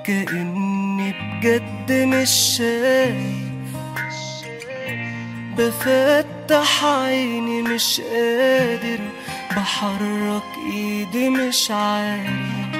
كأني بجد مش شايف بفتح عيني مش قادر بحرك ايدي مش عارف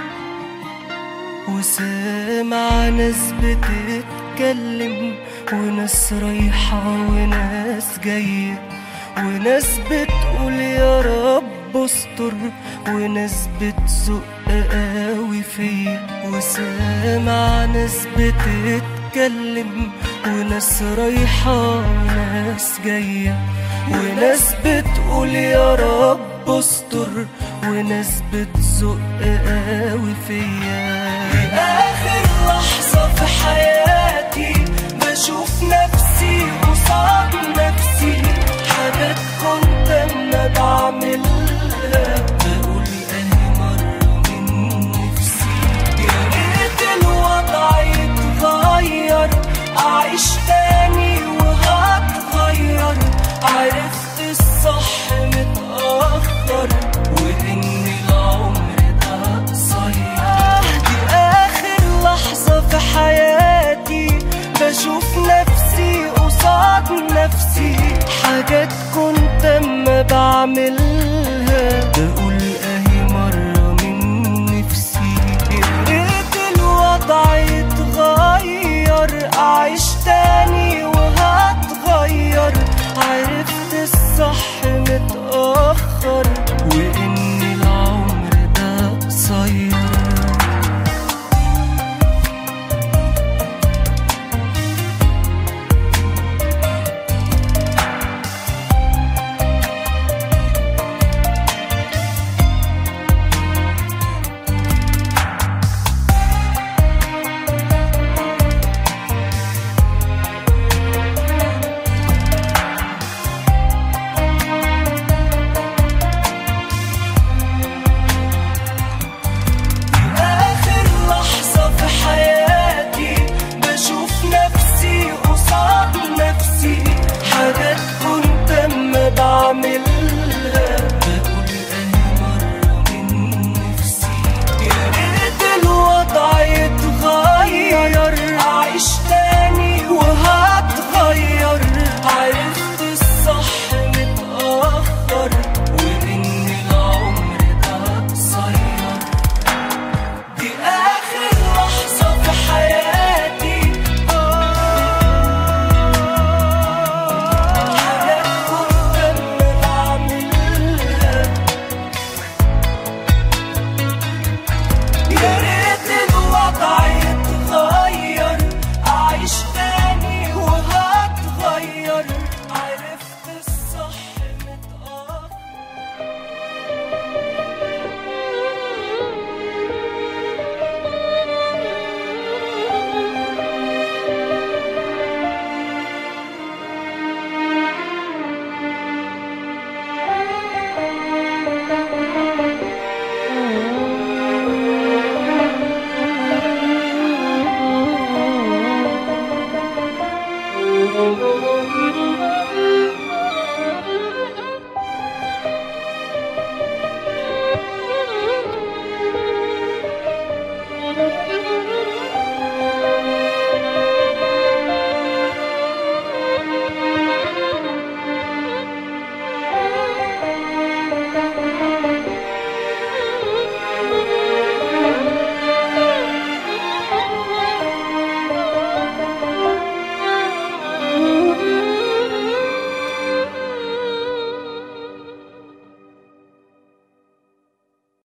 وسامع ناس بتتكلم وناس رايحة وناس جاية وناس بتقول يا رب استر وناس بتزق قوي فيا وسامع ناس بتتكلم وناس رايحة وناس جاية وناس بتقول يا رب استر وناس بتزق قوي فيا لآخر لحظة في حياتي بشوف نفسي قصاد نفسي حاجات كنت اما بعملها بقول اهي مرة من نفسي يا ريت الوضع يتغير اعيش تاني وهتغير عرفت الصح متأخر وان العمر ده قصير دي اخر لحظة في حياتي بشوف نفسي قصاد نفسي حاجات كنت اما بعملها